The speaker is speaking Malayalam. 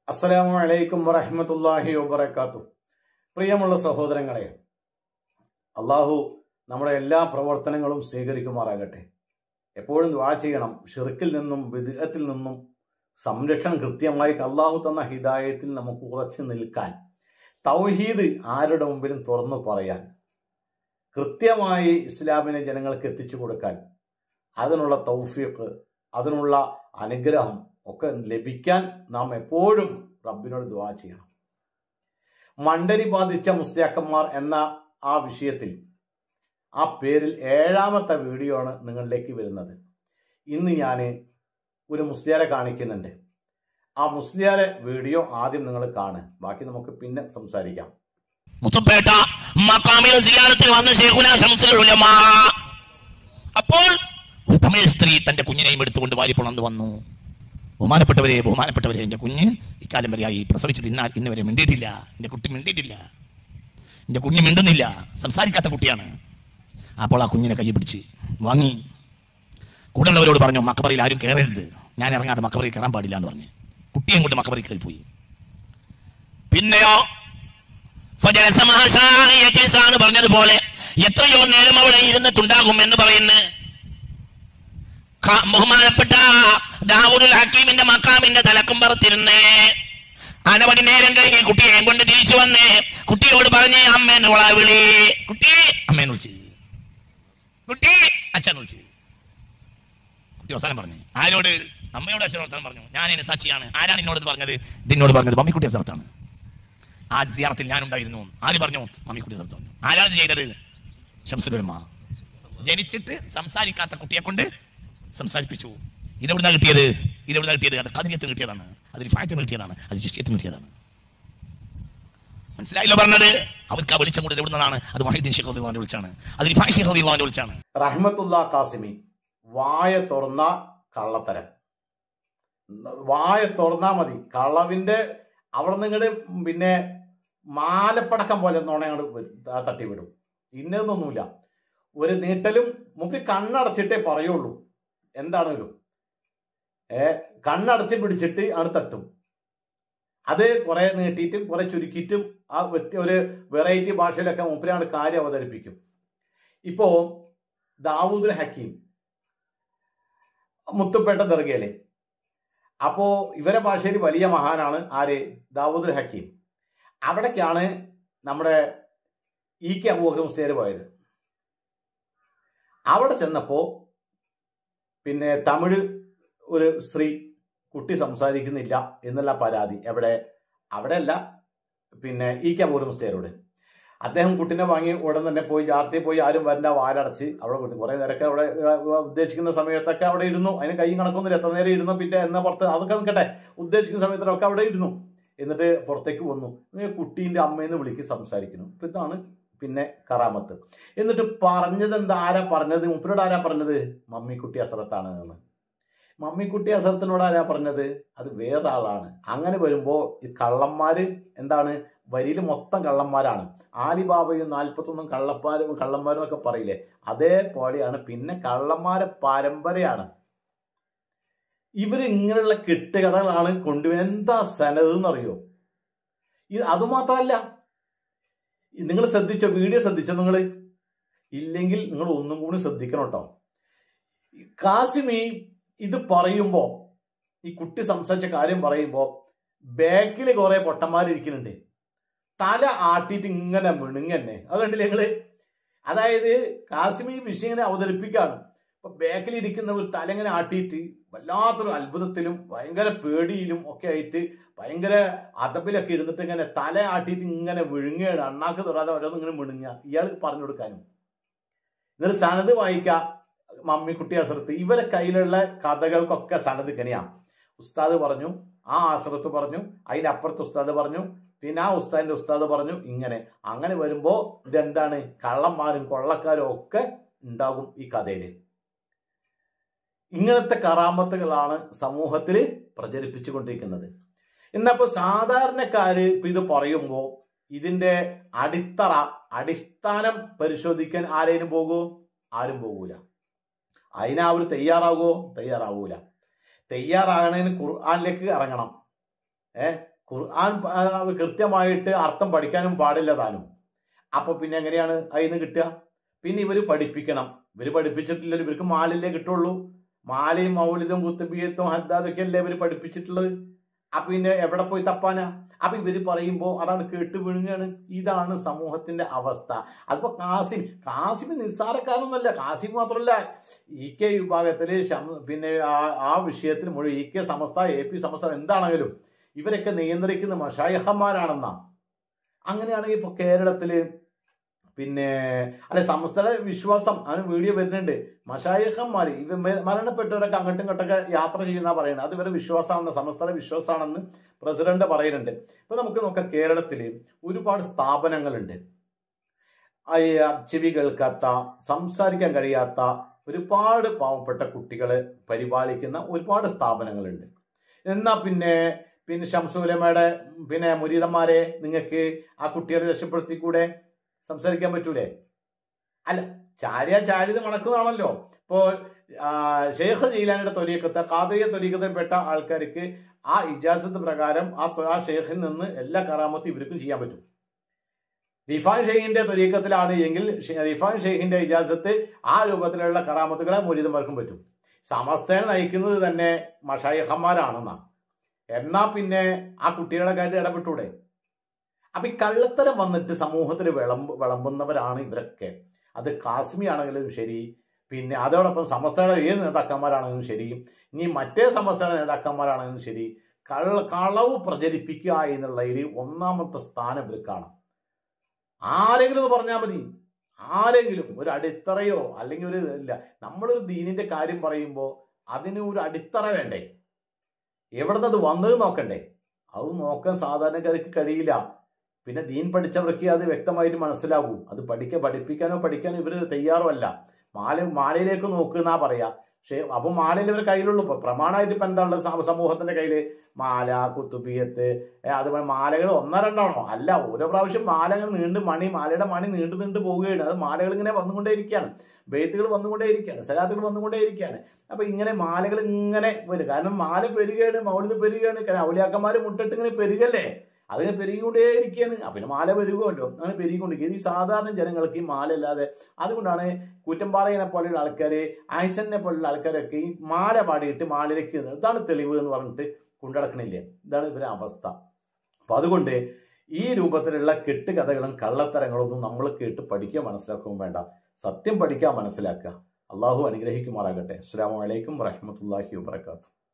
അസ്സലാമു അലൈക്കും വറഹ്മത്തുള്ളാഹി വബറകാത്തു പ്രിയമുള്ള സഹോദരങ്ങളെ അള്ളാഹു നമ്മുടെ എല്ലാ പ്രവർത്തനങ്ങളും സ്വീകരിക്കുമാറാകട്ടെ എപ്പോഴും ദ്വാ ചെയ്യണം ഷിർക്കിൽ നിന്നും വിദഗത്തിൽ നിന്നും സംരക്ഷണം കൃത്യമായി അള്ളാഹു തന്ന ഹിദായത്തിൽ നമുക്ക് ഉറച്ചു നിൽക്കാൻ തൗഹീദ് ആരുടെ മുമ്പിലും തുറന്നു പറയാൻ കൃത്യമായി ഇസ്ലാമിനെ ജനങ്ങൾക്ക് എത്തിച്ചു കൊടുക്കാൻ അതിനുള്ള തൗഫീഖ് അതിനുള്ള അനുഗ്രഹം ഒക്കെ ലഭിക്കാൻ നാം എപ്പോഴും റബ്ബിനോട് ദുവാ ചെയ്യണം മണ്ടരി ബാധിച്ച മുസ്ലിയാക്കന്മാർ എന്ന ആ വിഷയത്തിൽ ആ പേരിൽ ഏഴാമത്തെ വീഡിയോ ആണ് നിങ്ങളിലേക്ക് വരുന്നത് ഇന്ന് ഞാൻ ഒരു മുസ്ലിയാരെ കാണിക്കുന്നുണ്ട് ആ മുസ്ലിയാരെ വീഡിയോ ആദ്യം നിങ്ങൾ കാണ് ബാക്കി നമുക്ക് പിന്നെ സംസാരിക്കാം മുത്തപ്പേട്ട മക്കാമിൽ സിയാറത്തിൽ വന്ന ശേഖുന ശംസുൽ ഉലമാ അപ്പോൾ ഒരു തമിഴ് സ്ത്രീ തന്റെ കുഞ്ഞിനെയും എടുത്തുകൊണ്ട് വാരിപ്പുണർന്ന് വന്നു ബഹുമാനപ്പെട്ടവരെ ബഹുമാനപ്പെട്ടവരെ എന്റെ കുഞ്ഞ് ഇക്കാലം വരെയായി പ്രസവിച്ചിട്ട് ഇന്ന ഇന്ന് വരെ മിണ്ടിയിട്ടില്ല എന്റെ കുട്ടി മിണ്ടിയിട്ടില്ല എന്റെ കുഞ്ഞ് മിണ്ടുന്നില്ല സംസാരിക്കാത്ത കുട്ടിയാണ് അപ്പോൾ ആ കുഞ്ഞിനെ കൈ പിടിച്ച് വാങ്ങി കൂടെയുള്ളവരോട് പറഞ്ഞു മക്കബറിയിൽ ആരും കയറരുത് ഞാൻ ഇറങ്ങാതെ മക്കബറിയിൽ കയറാൻ പാടില്ല എന്ന് പറഞ്ഞു കുട്ടിയും കൊണ്ട് മക്കബറിൽ കയറി പോയി പിന്നെയോ ഫജലസ മഹാശായ യജീസാണ് പറഞ്ഞതുപോലെ എത്രയോ നേരം അവിടെ ഇരുന്നിട്ടുണ്ടാകും എന്ന് പറയുന്നു ഖ- ബഹുമാനപ്പെട്ട ദാവൂദുൽ ഹക്കീമിന്റെ മക്കാമിന്റെ തലക്കും പറത്തിരുന്നേ അനവധി നേരം കഴിഞ്ഞ് കുട്ടിയെയും കൊണ്ട് തിരിച്ചു വന്ന് കുട്ടിയോട് പറഞ്ഞ് അമ്മേന്ന് വിള വിളി കുട്ടി അമ്മേന്ന് വിളിച്ച് കുട്ടി അച്ഛൻ വിളിച്ച് കുട്ടി അവസാനം പറഞ്ഞു ആരോട് അമ്മയോട് അച്ഛനോട് വർത്താനം പറഞ്ഞു ഞാൻ ഇതിന് സാക്ഷിയാണ് ആരാണ് എന്നോട് ഇത് പറഞ്ഞത് ഇതിനോട് പറഞ്ഞത് മമ്മിക്കുട്ടി സ്ഥലത്താണ് ആ സിയാറത്തിൽ ഞാൻ ഉണ്ടായിരുന്നു ആര് പറഞ്ഞു മമ്മിക്കുട്ടി സ്ഥലത്ത് പറഞ്ഞു ആരാണ് ഇത് ചെയ്തത് ശംസുലമ ജനിച്ചിട്ട് സംസാരിക്കാത്ത കുട്ടിയെ കൊണ്ട് സംസാരിപ്പിച്ചു ഇതെവിടുന്ന കിട്ടിയത് ഇതെവിടുന്ന കിട്ടിയത് അത് കതിര്യത്തിന് കിട്ടിയതാണ് അത് റിഫായത്തിന് കിട്ടിയതാണ് അത് ശിഷ്യത്തിന് കിട്ടിയതാണ് മനസ്സിലായില്ലോ പറഞ്ഞത് അവർക്ക് ആ വെളിച്ചം കൂടെ എവിടുന്നതാണ് അത് മഹീദ്ദീൻ ഷെയ്ഖ് റളിയല്ലാഹു വിളിച്ചാണ് അത് റിഫായ് ഷെയ്ഖ് റളിയല്ലാഹു വിളിച്ചാണ് റഹ്മത്തുള്ള കാസിമി വായ തുറന്ന കള്ളത്തരം വായ തുറന്നാ മതി കളവിന്റെ അവിടെ നിങ്ങട് പിന്നെ മാലപ്പടക്കം പോലെ നോണയങ്ങൾ തട്ടിവിടും ഇന്നതൊന്നുമില്ല ഒരു നീട്ടലും മുമ്പിൽ കണ്ണടച്ചിട്ടേ പറയുള്ളൂ എന്താണെങ്കിലും ഏ കണ്ണടച്ച് പിടിച്ചിട്ട് അത് തട്ടും അത് കുറെ നീട്ടിയിട്ടും കുറെ ചുരുക്കിയിട്ടും ആ വ്യത്യ ഒരു വെറൈറ്റി ഭാഷയിലൊക്കെ മുമ്പിലാണ് കാര്യം അവതരിപ്പിക്കും ഇപ്പോ ദാവൂദുൽ ഹക്കീം മുത്തുപേട്ട ദർഗയിലെ അപ്പോ ഇവരെ ഭാഷയിൽ വലിയ മഹാനാണ് ആര് ദാവൂദുൽ ഹക്കീം അവിടേക്കാണ് നമ്മുടെ ഇ കെ അബൂബക്കർ മുസ്ലിയാർ പോയത് അവിടെ ചെന്നപ്പോ പിന്നെ തമിഴ് ഒരു സ്ത്രീ കുട്ടി സംസാരിക്കുന്നില്ല എന്നുള്ള പരാതി എവിടെ അവിടെയല്ല പിന്നെ ഇ കെ അബൂബക്കർ മുസ്ലിയാരോട് അദ്ദേഹം കുട്ടിനെ വാങ്ങി ഉടൻ തന്നെ പോയി ജാർത്തി പോയി ആരും വരണ്ട വാരടച്ച് അവിടെ വിട്ടു കുറെ നേരമൊക്കെ അവിടെ ഏഹ്, ഉദ്ദേശിക്കുന്ന സമയത്തൊക്കെ അവിടെ ഇരുന്നു അതിന് കൈ കണക്കൊന്നുമില്ല എത്ര നേരം ഇരുന്നു പിന്നെ എന്നാ പുറത്ത് അതൊക്കെ നിൽക്കട്ടെ ഉദ്ദേശിക്കുന്ന സമയത്തൊക്കെ അവിടെ ഇരുന്നു എന്നിട്ട് പുറത്തേക്ക് വന്നു ഈ കുട്ടീന്റെ അമ്മയെന്ന് വിളിക്ക് സംസാരിക്കുന്നു ഇപ്പൊ ഇതാണ് പിന്നെ കറാമത്ത് എന്നിട്ട് പറഞ്ഞത് എന്താ ആരാ പറഞ്ഞത് മുപ്പിനോട് ആരാ പറഞ്ഞത് മമ്മിക്കുട്ടി അസറത്താണ് എന്ന് മമ്മിക്കുട്ടി അസറത്തിനോട് ആരാ പറഞ്ഞത് അത് വേറൊരാളാണ് അങ്ങനെ വരുമ്പോ ഈ കള്ളന്മാര് എന്താണ് വരിയിൽ മൊത്തം കള്ളന്മാരാണ് ആലിബാബയും നാൽപ്പത്തൊന്നും കള്ളന്മാരും കള്ളന്മാരും എന്നൊക്കെ പറയില്ലേ അതേപോലെയാണ് പിന്നെ കള്ളന്മാരെ പരമ്പരയാണ് ഇവർ ഇങ്ങനെയുള്ള കെട്ടുകഥകളാണ് കൊണ്ടുവരുന്നത് എന്താ സനത് എന്നറിയോ ഇത് അതുമാത്രമല്ല നിങ്ങൾ ശ്രദ്ധിച്ചോ വീഡിയോ ശ്രദ്ധിച്ചോ നിങ്ങൾ ഇല്ലെങ്കിൽ നിങ്ങൾ ഒന്നും കൂടി ശ്രദ്ധിക്കണം കേട്ടോ കാസിമി ഇത് പറയുമ്പോ ഈ കുട്ടി സംസാരിച്ച കാര്യം പറയുമ്പോ ബാക്കിൽ കുറെ പൊട്ടന്മാരിരിക്കുന്നുണ്ട് തല ആട്ടിയിട്ട് ഇങ്ങനെ മിണുങ്ങന്നെ അത് കണ്ടില്ലേ നിങ്ങള് അതായത് കാസിമി ഈ വിഷയം ഇങ്ങനെ അവതരിപ്പിക്കുകയാണ് അപ്പൊ ബാക്കിൽ ഇരിക്കുന്നവർ തല ഇങ്ങനെ ആട്ടിയിട്ട് വല്ലാത്തൊരു അത്ഭുതത്തിലും ഭയങ്കര പേടിയിലും ഒക്കെ ആയിട്ട് ഭയങ്കര അതപ്പിലൊക്കെ ഇരുന്നിട്ട് ഇങ്ങനെ തല ആട്ടിയിട്ട് ഇങ്ങനെ വിഴുങ്ങുകയാണ് അണ്ണാക്ക് തൊടാതെ ഓരോന്നും ഇങ്ങനെ വിഴുങ്ങുക ഇയാൾക്ക് പറഞ്ഞു കൊടുക്കാനും എന്നിട്ട് സനത് വായിക്ക മമ്മിക്കുട്ടി അസറത്ത് ഇവരെ കയ്യിലുള്ള കഥകൾക്കൊക്കെ സനത് ഇങ്ങനെയാ ഉസ്താദ് പറഞ്ഞു ആ അസറത്ത് പറഞ്ഞു അതിനപ്പുറത്ത് ഉസ്താദ് പറഞ്ഞു പിന്നെ ആ ഉസ്താദിന്റെ ഉസ്താദ് പറഞ്ഞു ഇങ്ങനെ അങ്ങനെ വരുമ്പോ ഇതെന്താണ് കള്ളന്മാരും കൊള്ളക്കാരും ഒക്കെ ഉണ്ടാകും ഈ കഥയില് ഇങ്ങനത്തെ കറാമത്തുകളാണ് സമൂഹത്തിൽ പ്രചരിപ്പിച്ചുകൊണ്ടിരിക്കുന്നത് എന്നപ്പോ സാധാരണക്കാര് ഇപ്പൊ ഇത് പറയുമ്പോ ഇതിന്റെ അടിത്തറ അടിസ്ഥാനം പരിശോധിക്കാൻ ആരേലും പോകൂ ആരും പോകൂല അതിന് അവർ തയ്യാറാകുമോ തയ്യാറാവൂല തയ്യാറാകണതിന് ഖുർആാനിലേക്ക് ഇറങ്ങണം ഏ ഖുർആൻ ആ, കൃത്യമായിട്ട് അർത്ഥം പഠിക്കാനും പാടില്ല താനും അപ്പൊ പിന്നെ എങ്ങനെയാണ് അതിന് കിട്ടുക പിന്നെ ഇവര് പഠിപ്പിക്കണം ഇവര് പഠിപ്പിച്ചിട്ടില്ലല്ലോ ഇവർക്ക് മാലില്ലേ കിട്ടുള്ളൂ മാലയും മൗലിതും കുത്തുബിയത്തും ഹദ്ദാദൊക്കെ അല്ലേ ഇവര് പഠിപ്പിച്ചിട്ടുള്ളത് അപ്പൊ പിന്നെ എവിടെ പോയി തപ്പാനാ അപ്പൊ ഇവര് പറയുമ്പോ അതാണ് കേട്ട് വീഴുകയാണ് ഇതാണ് സമൂഹത്തിന്റെ അവസ്ഥ അതിപ്പോ കാസിം കാസിം നിസ്സാരക്കാരൊന്നുമല്ല കാസിം മാത്രമല്ല ഇ കെ വിഭാഗത്തില് ശം- പിന്നെ ആ- ആ വിഷയത്തിൽ മുഴുവൻ E K Samastha A P Samastha എന്താണെങ്കിലും ഇവരൊക്കെ നിയന്ത്രിക്കുന്ന മഷായഹന്മാരാണെന്നാ അങ്ങനെയാണെങ്കിൽ ഇപ്പൊ കേരളത്തില് പിന്നെ അല്ലെ സംസ്ഥയുടെ വിശ്വാസം അതിന് വീഡിയോ വരുന്നുണ്ട് മഷായഹന്മാർ ഇവ മ- മരണപ്പെട്ടവരൊക്കെ അങ്ങോട്ടും ഇങ്ങോട്ടൊക്കെ യാത്ര ചെയ്യുന്ന പറയുന്നത് അത് ഇവരുടെ വിശ്വാസമാണെന്ന് സംസ്ഥയുടെ വിശ്വാസമാണെന്ന് പ്രസിഡന്റ് പറയുന്നുണ്ട് ഇപ്പൊ നമുക്ക് നോക്കാം കേരളത്തില് ഒരുപാട് സ്ഥാപനങ്ങളുണ്ട് ആ, ഈ, ആ, ചെവി കേൾക്കാത്ത സംസാരിക്കാൻ കഴിയാത്ത ഒരുപാട് പാവപ്പെട്ട കുട്ടികളെ പരിപാലിക്കുന്ന ഒരുപാട് സ്ഥാപനങ്ങളുണ്ട് എന്നാ പിന്നെ പിന്നെ ഷംസുലമയുടെ പിന്നെ മുരീതന്മാരെ നിങ്ങൾക്ക് ആ കുട്ടികളെ രക്ഷപ്പെടുത്തിക്കൂടെ സംസാരിക്കാൻ പറ്റൂലേ അല്ല ചാരിയ ചാരിത് മണക്കുന്നതാണല്ലോ ഇപ്പോ ആ, ഷെയ്ഖ് ജീലാനിയുടെ തൊരീക്കത്ത് കാതറിയ തൊരീക്കത്തിൽപ്പെട്ട ആൾക്കാർക്ക് ആ ഇജാസത്ത് പ്രകാരം ആ തൊ- ആ ഷെയ്ഖിൽ നിന്ന് എല്ലാ കറാമത്തും ഇവർക്കും ചെയ്യാൻ പറ്റും റിഫാൻ ഷെയ്ഖിന്റെ തൊരീക്കത്തിലാണ് എങ്കിൽ ഷെ- റിഫാൻ ഷെയ്ഖിന്റെ ഇജാസത്ത് ആ രൂപത്തിലുള്ള കറാമത്തുകളെ മുരിതന്മാർക്കും പറ്റും സമസ്തയെ നയിക്കുന്നത് തന്നെ മഷായിഹന്മാരാണെന്നാ എന്നാ പിന്നെ ആ കുട്ടികളെ കാര്യം ഇടപെട്ടൂടെ അപ്പൊ ഈ കള്ളത്തരം വന്നിട്ട് സമൂഹത്തിൽ വിളമ്പ് വിളമ്പുന്നവരാണ് ഇവരൊക്കെ അത് കാശ്മി ആണെങ്കിലും ശരി പിന്നെ അതോടൊപ്പം സമസ്തയുടെ ഏത് നേതാക്കന്മാരാണെങ്കിലും ശരി ഇനി മറ്റേ സമസ്തയുടെ നേതാക്കന്മാരാണെങ്കിലും ശരി കള്ള കളവ് പ്രചരിപ്പിക്കുക എന്നുള്ളതിൽ ഒന്നാമത്തെ സ്ഥാനം ഇവർക്കാണ് ആരെങ്കിലും ഒന്ന് പറഞ്ഞാൽ മതി ആരെങ്കിലും ഒരു അടിത്തറയോ അല്ലെങ്കിൽ ഒരു ഇല്ല നമ്മളൊരു ദീനിന്റെ കാര്യം പറയുമ്പോൾ അതിന് ഒരു അടിത്തറ വേണ്ടേ എവിടുന്ന് അത് വന്നത് നോക്കണ്ടേ അത് നോക്കാൻ സാധാരണക്കാർക്ക് കഴിയില്ല പിന്നെ ദീൻ പഠിച്ചവർക്ക് അത് വ്യക്തമായിട്ട് മനസ്സിലാവൂ അത് പഠിക്ക പഠിപ്പിക്കാനോ പഠിക്കാനോ ഇവർ തയ്യാറുമല്ല മാല മാലയിലേക്ക് നോക്കുന്നാ പറയാ പക്ഷേ അപ്പൊ മാലയിൽ ഇവർ കയ്യിലുള്ളൂ ഇപ്പൊ പ്രമാണമായിട്ട് ഇപ്പൊ എന്താ ഉള്ളത് സമ- സമൂഹത്തിന്റെ കയ്യില് മാല കുത്തുബിയത്ത് ഏ, അതുപോലെ മാലകൾ ഒന്നോ രണ്ടാണോ അല്ല ഓരോ പ്രാവശ്യം മാലകൾ നീണ്ട് മണി മാലയുടെ മണി നീണ്ടു നീണ്ടു പോവുകയാണ് അത് മാലകൾ ഇങ്ങനെ വന്നുകൊണ്ടേയിരിക്കുകയാണ് ബെയ്ത്തുകൾ വന്നുകൊണ്ടേയിരിക്കുകയാണ് സലാത്തുകൾ വന്നുകൊണ്ടേയിരിക്കുകയാണ് അപ്പൊ ഇങ്ങനെ മാലകൾ ഇങ്ങനെ വരും കാരണം മാല പെരുകയാണ് മൗലിത് പെരുകയാണ് കാരണം ഔലിയാക്കന്മാര് മുട്ടിട്ട് ഇങ്ങനെ പെരുകല്ലേ അതിങ്ങനെ പെരുകിക്കൊണ്ടേയിരിക്കുകയാണ് അപ്പൊ പിന്നെ മാല പെരുകുമല്ലോ അങ്ങനെ പെരുകിക്കൊണ്ടിരിക്കുക ഈ സാധാരണ ജനങ്ങൾക്ക് ഈ മാല ഇല്ലാതെ അതുകൊണ്ടാണ് കൂറ്റമ്പാറയെ പോലെയുള്ള ആൾക്കാര് ആയിസനെ പോലുള്ള ആൾക്കാരൊക്കെ ഈ മാല പാടിയിട്ട് മാലയിലേക്ക് ഇടുന്നത്. ഇതാണ് തെളിവ് എന്ന് പറഞ്ഞിട്ട് കൊണ്ടുനടക്കണില്ലേ ഇതാണ് ഇവരുടെ അവസ്ഥ അപ്പൊ അതുകൊണ്ട് ഈ രൂപത്തിലുള്ള കെട്ടുകഥകളും കള്ളത്തരങ്ങളൊന്നും നമ്മൾ കേട്ട് പഠിക്കുക മനസ്സിലാക്കുകയും വേണ്ട സത്യം പഠിക്കാൻ മനസ്സിലാക്കുക അള്ളാഹു അനുഗ്രഹിക്കുമാറാകട്ടെ അസ്സാം വലൈക്കും വറഹമത്തല്ലാഹി വാബർക്കാത്തു